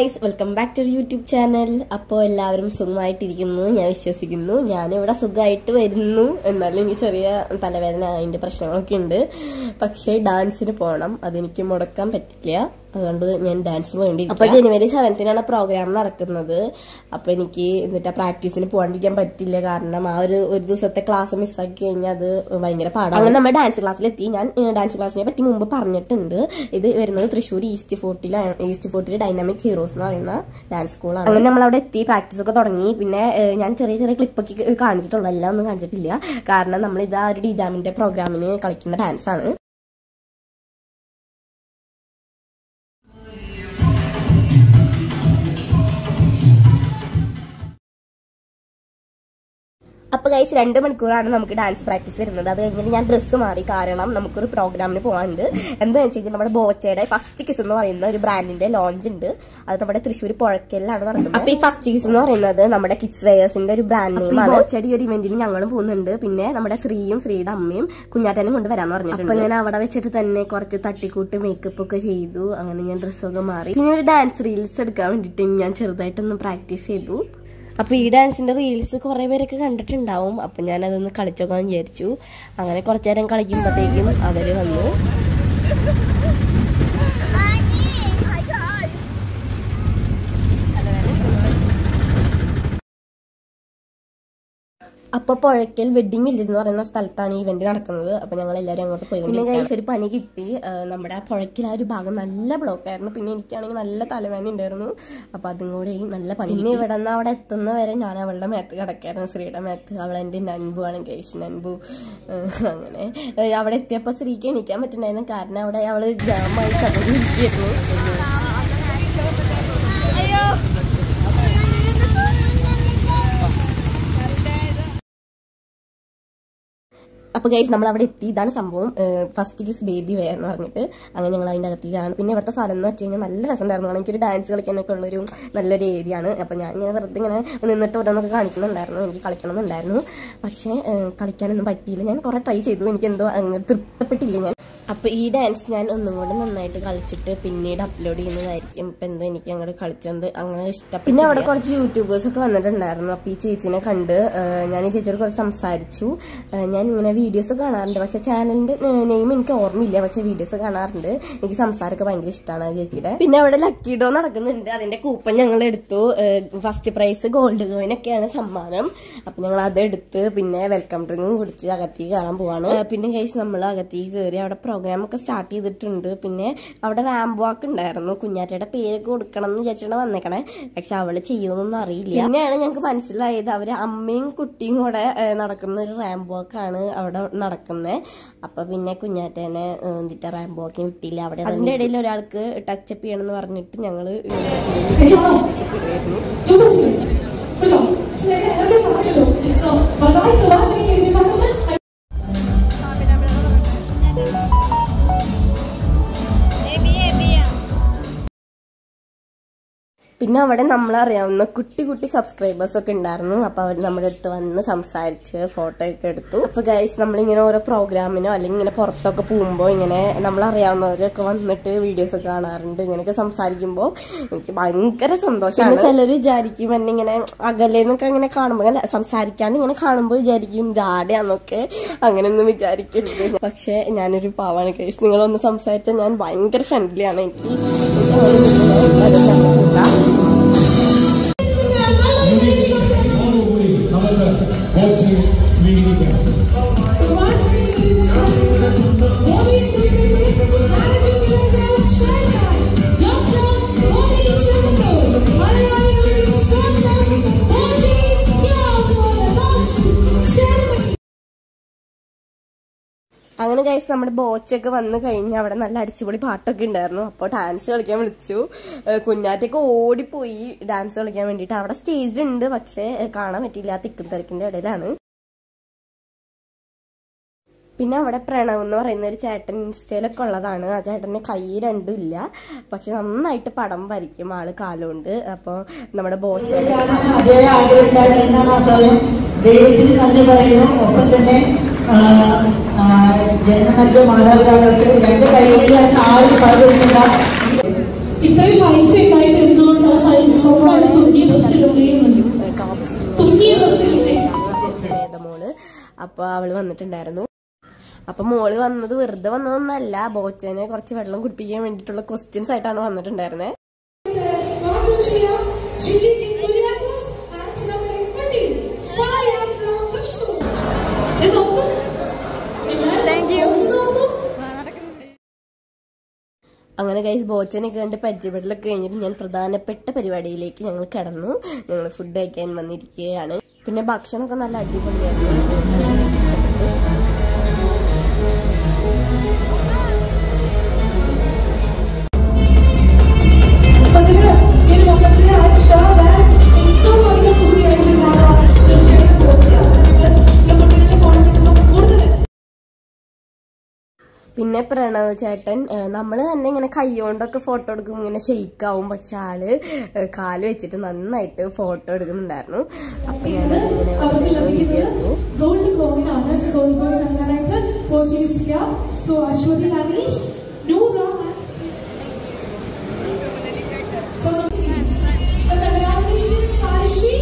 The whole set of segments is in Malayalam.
Guys welcome back to YouTube channel അപ്പോൾ എല്ലാവരും സുഖമായിട്ടിരിക്കുന്നു ഞാൻ വിശ്വസിക്കുന്നു ഞാനിവിടെ സുഖമായിട്ട് വരുന്നു എന്നാലും എനിക്ക് ചെറിയ തലവേദന അതിന്റെ പ്രശ്നങ്ങളൊക്കെ ഉണ്ട് പക്ഷേ ഡാൻസിന് പോകണം അതെനിക്ക് മുടക്കാൻ പറ്റില്ല അതുകൊണ്ട് ഞാൻ ഡാൻസിന് വേണ്ടി അപ്പൊ ജനുവരി സെവൻത്തിനാണ് പ്രോഗ്രാം നടക്കുന്നത് അപ്പൊ എനിക്ക് എന്നിട്ട് ആ പ്രാക്ടീസിന് പോകാണ്ടിരിക്കാൻ പറ്റില്ല കാരണം ആ ഒരു ഒരു ദിവസത്തെ ക്ലാസ് മിസ്സാക്കി കഴിഞ്ഞാൽ അത് ഭയങ്കര പാടാണ് അങ്ങനെ നമ്മൾ ഡാൻസ് ക്ലാസ്സിലെത്തി ഞാൻ ഡാൻസ് ക്ലാസ്സിനെ പറ്റി മുമ്പ് പറഞ്ഞിട്ടുണ്ട് ഇത് വരുന്നത് തൃശ്ശൂർ ഈസ്റ്റ് ഫോർട്ടിലാണ് ഈസ്റ്റ് ഫോർട്ടിൽ ഡൈനാമിക് ഹീറോസ് എന്ന് പറയുന്ന ഡാൻസ് സ്കൂളാണ് അങ്ങനെ നമ്മൾ അവിടെ എത്തി പ്രാക്ടീസ് ഒക്കെ തുടങ്ങി പിന്നെ ഏഹ്, ഞാൻ ചെറിയ ചെറിയ ക്ലിപ്പൊക്കെ കാണിച്ചിട്ടുള്ളൂ എല്ലാം ഒന്നും കാണിച്ചിട്ടില്ല കാരണം നമ്മൾ ഇത് ആ ഒരു ഡിജാമിന്റെ പ്രോഗ്രാമിന് കളിക്കുന്ന ഡാൻസ് ആണ് അപ്പൊ ഗൈസ് രണ്ട് മണിക്കൂറാണ് നമുക്ക് ഡാൻസ് പ്രാക്ടീസ് വരുന്നത് അത് കഴിഞ്ഞിട്ട് ഞാൻ ഡ്രസ്സ് മാറി കാരണം നമുക്കൊരു പ്രോഗ്രാമിന് പോകാനുണ്ട് എന്താണെന്ന് വെച്ച് കഴിഞ്ഞാൽ നമ്മുടെ ബോച്ചയുടെ ഫസ്റ്റ് കിസ് എന്ന് പറയുന്ന ഒരു ബ്രാൻഡിന്റെ ലോഞ്ച് ഉണ്ട് അത് നമ്മുടെ തൃശ്ശൂർ പുഴക്കലിലാണ് നടക്കുന്നത് അപ്പൊ ഈ ഫസ്റ്റ് കിസ് എന്ന് പറയുന്നത് നമ്മുടെ കിഡ്സ് വെയേഴ്സിന്റെ ഒരു ബ്രാൻഡ് നെയിം ബോച്ചയുടെ ഈ ഒരു ഇവന്റിന് ഞങ്ങളും പോകുന്നുണ്ട് പിന്നെ നമ്മുടെ ശ്രീയും ശ്രീയുടെ അമ്മയും കുഞ്ഞാറ്റനും കൊണ്ട് വരാന്ന് പറഞ്ഞിട്ടുണ്ട് അപ്പൊ ഞാൻ അവിടെ വെച്ചിട്ട് തന്നെ കുറച്ച് തട്ടിക്കൂട്ട് മേക്കപ്പ് ഒക്കെ ചെയ്തു അങ്ങനെ ഞാൻ ഡ്രസ്സൊക്കെ മാറി പിന്നെ ഒരു ഡാൻസ് റീൽസ് എടുക്കാൻ വേണ്ടിയിട്ട് ഞാൻ ചെറുതായിട്ടൊന്ന് പ്രാക്ടീസ് ചെയ്തു അപ്പൊ ഈ ഡാൻസിന്റെ റീൽസ് കുറെ പേരൊക്കെ കണ്ടിട്ടുണ്ടാവും അപ്പൊ ഞാൻ അതൊന്ന് കളിച്ചോക്കാൻ വിചാരിച്ചു അങ്ങനെ കുറച്ചു നേരം കളിക്കുമ്പോഴത്തേക്കും അവര് വന്നു അപ്പൊ പുഴയ്ക്കൽ വെഡിങ് വില്ലേജ് എന്ന് പറയുന്ന സ്ഥലത്താണ് ഈ ഇവന്റ് നടക്കുന്നത് അപ്പൊ ഞങ്ങൾ എല്ലാവരും അങ്ങോട്ട് പോയി പിന്നെ കഴിച്ച് ഒരു പണി കിട്ടി ആ, നമ്മുടെ ആ പുഴയ്ക്കൽ ആ ഒരു ഭാഗം നല്ല ബ്ലോക്ക് ആയിരുന്നു പിന്നെ എനിക്കാണെങ്കിൽ നല്ല തലവേദന ഉണ്ടായിരുന്നു അപ്പൊ അതും കൂടെ ഈ നല്ല പണി പിന്നെ ഇവിടെ നിന്ന് അവിടെ എത്തുന്ന വരെ ഞാൻ അവളുടെ മേത്ത് കിടക്കായിരുന്നു ശ്രീയുടെ മേത്ത് അവൾ എന്റെ നൻബു ആണ് ഗൈസ് നൻബു ആ, അങ്ങനെ ആ, അവിടെ എത്തിയപ്പോ ശ്രീക്ക് എണീക്കാൻ പറ്റുന്നായിരുന്നു കാരണം അവിടെ അവള് ജാമായി കഥയിരിക്കുന്നു അപ്പൊ ഗൈസ് നമ്മൾ അവിടെ എത്തി ഇതാണ് സംഭവം ഫസ്റ്റ് കിസ് ബേബി വെയർ എന്ന് പറഞ്ഞിട്ട് അങ്ങനെ ഞങ്ങൾ അതിന്റെ അകത്തേക്കാണ് പിന്നെ ഇവിടുത്തെ സ്ഥലം എന്ന് വെച്ച് കഴിഞ്ഞാൽ നല്ല രസമുണ്ടായിരുന്നു കാരണം എനിക്കൊരു ഡാൻസ് കളിക്കാനൊക്കെ ഉള്ളൊരു നല്ലൊരു ഏരിയ ആണ് അപ്പൊ ഞാൻ ഇങ്ങനെ വെറുതെ ഇങ്ങനെ നിന്നിട്ട് ഓരോന്നൊക്കെ കാണിക്കുന്നുണ്ടായിരുന്നു എനിക്ക് കളിക്കണമെന്നുണ്ടായിരുന്നു പക്ഷേ ഏഹ്, കളിക്കാനൊന്നും പറ്റിയില്ല ഞാൻ കുറെ ട്രൈ ചെയ്തു എനിക്ക് എന്തോ അങ്ങനെ തൃപ്തപ്പെട്ടില്ല ഞാൻ അപ്പൊ ഈ ഡാൻസ് ഞാൻ ഒന്നും കൂടെ നന്നായിട്ട് കളിച്ചിട്ട് പിന്നീട് അപ്ലോഡ് ചെയ്യുന്നതായിരിക്കും ഇപ്പൊ എന്തോ എനിക്ക് അങ്ങോട്ട് കളിച്ചത് അങ്ങനെ ഇഷ്ടം പിന്നെ അവിടെ കുറച്ച് യൂട്യൂബേഴ്സ് ഒക്കെ വന്നിട്ടുണ്ടായിരുന്നു അപ്പൊ ഈ ചേച്ചിനെ കണ്ട് ഏഹ്, ഞാൻ ഈ ചേച്ചിയോട് കുറച്ച് സംസാരിച്ചു ഏഹ്, ഞാൻ ഇങ്ങനെ വീഡിയോസ് കാണാറുണ്ട് പക്ഷെ ചാനലിന്റെ നെയിം എനിക്ക് ഓർമ്മയില്ല പക്ഷെ വീഡിയോസ് കാണാറുണ്ട് എനിക്ക് സംസാരമൊക്കെ ഭയങ്കര ഇഷ്ടമാണ് ആ ചേച്ചിയുടെ പിന്നെ അവിടെ ലക്കി ഡ്രോ നടക്കുന്നുണ്ട് അതിന്റെ കൂപ്പൺ ഞങ്ങൾ എടുത്തു ഫസ്റ്റ് പ്രൈസ് ഗോൾഡ് കോയിൻ ഒക്കെയാണ് സമ്മാനം അപ്പൊ ഞങ്ങൾ അത് എടുത്ത് പിന്നെ വെൽക്കം ഡ്രിങ്കും കുടിച്ച് അകത്തേക്ക് കയറാൻ പോവാണ് ഏഹ്, പിന്നെ കഴിച്ച് നമ്മൾ അകത്തേക്ക് കയറി അവിടെ പ്രോഗ്രാം ഒക്കെ സ്റ്റാർട്ട് ചെയ്തിട്ടുണ്ട് പിന്നെ അവിടെ റാമ്പ് വാക്ക് ഉണ്ടായിരുന്നു കുഞ്ഞാറ്റയുടെ പേരൊക്കെ കൊടുക്കണം എന്ന് വിചാരിച്ചിട്ട് വന്നേക്കണേ പക്ഷെ അവള് ചെയ്യുമെന്നൊന്നും അറിയില്ല പിന്നെയാണ് ഞങ്ങൾക്ക് മനസ്സിലായത് അവര് അമ്മയും കുട്ടിയും കൂടെ ഏഹ്, നടക്കുന്ന ഒരു റാമ്പ് വാക്കാണ് അവിടെ നടക്കുന്നത് അപ്പൊ പിന്നെ കുഞ്ഞാറ്റേനെ ഏഹ്, എന്നിട്ട് റാമ്പ് വാക്കിന് വിട്ടില്ല അവിടെ അതിന്റെ ഇടയിൽ ഒരാൾക്ക് ടച്ചപ്പ് ചെയ്യണമെന്ന് പറഞ്ഞിട്ട് ഞങ്ങള് ഇടുവായിരുന്നു 就这么简单，不是？现在大家就哪里有？走，走，来走啊，这个也是他们。 പിന്നെ അവിടെ നമ്മളറിയാവുന്ന കുട്ടി കുട്ടി സബ്സ്ക്രൈബേഴ്സ് ഒക്കെ ഉണ്ടായിരുന്നു അപ്പൊ അവർ നമ്മുടെ അടുത്ത് വന്ന് സംസാരിച്ച് ഫോട്ടോ ഒക്കെ എടുത്തു അപ്പൊ ഗൈസ് നമ്മളിങ്ങനെ ഓരോ പ്രോഗ്രാമിനോ അല്ലെങ്കിൽ ഇങ്ങനെ പുറത്തൊക്കെ പോകുമ്പോൾ ഇങ്ങനെ നമ്മളറിയാവുന്നവരൊക്കെ വന്നിട്ട് വീഡിയോസ് ഒക്കെ കാണാറുണ്ട് ഇങ്ങനെയൊക്കെ സംസാരിക്കുമ്പോൾ എനിക്ക് ഭയങ്കര സന്തോഷമാണ് ചിലർ വിചാരിക്കും എന്നെ ഇങ്ങനെ അകലേന്നൊക്കെ ഇങ്ങനെ കാണുമ്പോൾ അല്ല സംസാരിക്കാണ്ട് ഇങ്ങനെ കാണുമ്പോൾ വിചാരിക്കും ജാടയാന്നൊക്കെ അങ്ങനെയൊന്നും വിചാരിക്കരുത് പക്ഷെ ഞാനൊരു പാവാണ് ഗൈസ് നിങ്ങളൊന്ന് സംസാരിച്ചാൽ ഞാൻ ഭയങ്കര ഫ്രണ്ട്ലി ആണ് എനിക്ക് എനിക്ക് However, watching really well. അങ്ങനെ കഴിച്ച് നമ്മുടെ ബോച്ചൊക്കെ വന്നു കഴിഞ്ഞ് അവിടെ നല്ല അടിച്ചുപൊളി പാട്ടൊക്കെ ഉണ്ടായിരുന്നു അപ്പോൾ ഡാൻസ് കളിക്കാൻ വിളിച്ചു ഏഹ് കുഞ്ഞാറ്റൊക്കെ ഓടിപ്പോയി ഡാൻസ് കളിക്കാൻ വേണ്ടിയിട്ട് അവിടെ സ്റ്റേജ് ഉണ്ട് പക്ഷേ ഏഹ് കാണാൻ പറ്റിയില്ല ആ തിക്കും തിരക്കിന്റെ ഇടയിലാണ് പിന്നെ അവിടെ പ്രണവ് എന്ന് പറയുന്ന ഒരു ചേട്ടൻ ഇൻസ്റ്റയിലൊക്കെ ഉള്ളതാണ് ആ ചേട്ടന് കൈ രണ്ടും ഇല്ല പക്ഷെ നന്നായിട്ട് പടം വരയ്ക്കും ആള് കാലുകൊണ്ട് അപ്പോൾ നമ്മുടെ ബോച്ച കാണാൻ അതേ ആഗ്രഹമുണ്ടായിരുന്നു എന്നാണ് ആ സമയം ദൈവത്തിന് നന്ദി പറയുന്നു ഒപ്പം തന്നെ ആ, ആ, ജന്മ നൽകിയ മാതാപിതാക്കൾക്ക് രണ്ട് കൈകളിൽ ആ ഒരു പതിവുണ്ടാകും ഇത്രയും പൈസ ഉണ്ടായിട്ട് എന്തുകൊണ്ട് ആ സൈഡ് സ്വന്തമായിട്ട് തുന്നിയ ഡ്രസ് ഇടുന്നേന്ന് ടോപ്സ് തുന്നിയ ഡ്രസ് ഇടുന്നേ മോള് അപ്പൊ അവള് വന്നിട്ടുണ്ടായിരുന്നു അപ്പൊ മോള് വന്നത് വെറുതെ വന്നതൊന്നല്ല ബോച്ചനെ കുറച്ച് വെള്ളം കുടിപ്പിക്കാൻ വേണ്ടിയിട്ടുള്ള ക്വസ്റ്റ്യൻസ് ആയിട്ടാണ് വന്നിട്ടുണ്ടായിരുന്നത് സ്വാഗതം ഷിജി കുര്യാക്കോസ് ആൻഡ് നമ്മുടെ കുട്ടി സായ ഫ്രം തൃശ്ശൂർ ഇത് നോക്കൂ താങ്ക് യു നോക്കൂ അങ്ങനെ ഗൈസ് ബോച്ചനൊക്കെ കണ്ട് പരിചയപ്പെടലൊക്കെ കഴിഞ്ഞിട്ട് ഞാൻ പ്രധാനപ്പെട്ട പരിപാടിയിലേക്ക് ഞങ്ങൾ കിടന്നു ഞങ്ങൾ ഫുഡ് കഴിക്കാൻ വന്നിരിക്കുകയാണ് പിന്നെ ഭക്ഷണമൊക്കെ നല്ല അടിപൊളിയായിരുന്നു അതില് ഈ ലോകത്തിലെ അക്ഷാതെ ഏറ്റവും വലിയ കുട്ടിയായിട്ടുള്ളതാണ് തീർച്ചയായിട്ടും ബോധ്യമാണ് ബിക്കോസ് നമ്മുടെ കുട്ടികളെ പോകണമെങ്കിൽ കൂടുതൽ പിന്നെ പ്രണവ് ചേട്ടൻ നമ്മൾ തന്നെ ഇങ്ങനെ കൈകൊണ്ടൊക്കെ ഫോട്ടോ എടുക്കും ഇങ്ങനെ ഷെയ്ക്കാവും പക്ഷെ ആള് ഏഹ്, കാല് വെച്ചിട്ട് നന്നായിട്ട് ഫോട്ടോ എടുക്കുന്നുണ്ടായിരുന്നു അപ്പൊ ഞാനതിങ്ങനെ അവർക്ക് video ലഭിക്കുന്നത് എടുത്തു. ഗോൾഡ് കോയിൻ ആണ് ഗോൾഡ് കോയിൻ നൽകാനായിട്ട് പോർച്ചുഗീസ് ചെയ്യാം so Aswathy Harish Noora so so congratulations സായിഷി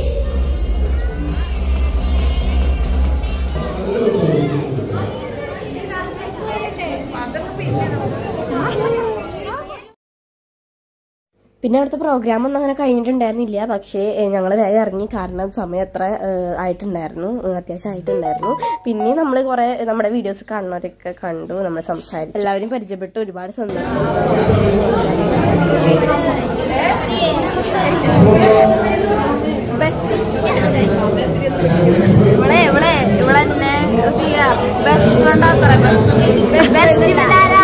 പിന്നെ അവിടുത്തെ പ്രോഗ്രാം ഒന്നും അങ്ങനെ കഴിഞ്ഞിട്ടുണ്ടായിരുന്നില്ല പക്ഷേ ഞങ്ങൾ വേഗം ഇറങ്ങി കാരണം സമയം അത്ര ഏഹ്, ആയിട്ടുണ്ടായിരുന്നു ഏഹ്, അത്യാവശ്യം ആയിട്ടുണ്ടായിരുന്നു പിന്നെ നമ്മൾ കുറെ നമ്മുടെ വീഡിയോസ് കാണുന്നവരൊക്കെ കണ്ടു നമ്മൾ സംസാരിച്ചു എല്ലാവരും പരിചയപ്പെട്ടു ഒരുപാട് സന്തോഷം ഇവിടെ ഇവിടെ ഇവിടെ എന്നെ ചെയ്യാ ബെസ്റ്റ് ഫ്രണ്ട് ആത്ര ബെസ്റ്റ് ഫ്രണ്ട് ആരാ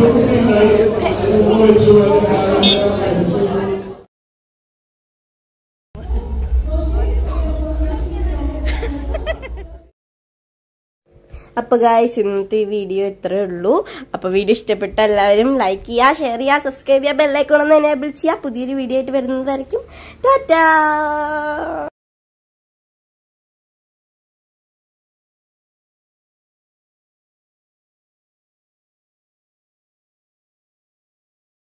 അപ്പൊ ഗായ്സ് ഇന്നത്തെ ഈ വീഡിയോ ഇത്രയേ ഉള്ളൂ അപ്പൊ വീഡിയോ ഇഷ്ടപ്പെട്ട എല്ലാവരും ലൈക്ക് ചെയ്യുക ഷെയർ ചെയ്യുക സബ്സ്ക്രൈബ് ചെയ്യുക ബെല്ലൈക്കോൺ ഒന്ന് എനേബിൾ ചെയ്യുക പുതിയൊരു വീഡിയോ ആയിട്ട് വരുന്നതായിരിക്കും ടാറ്റാ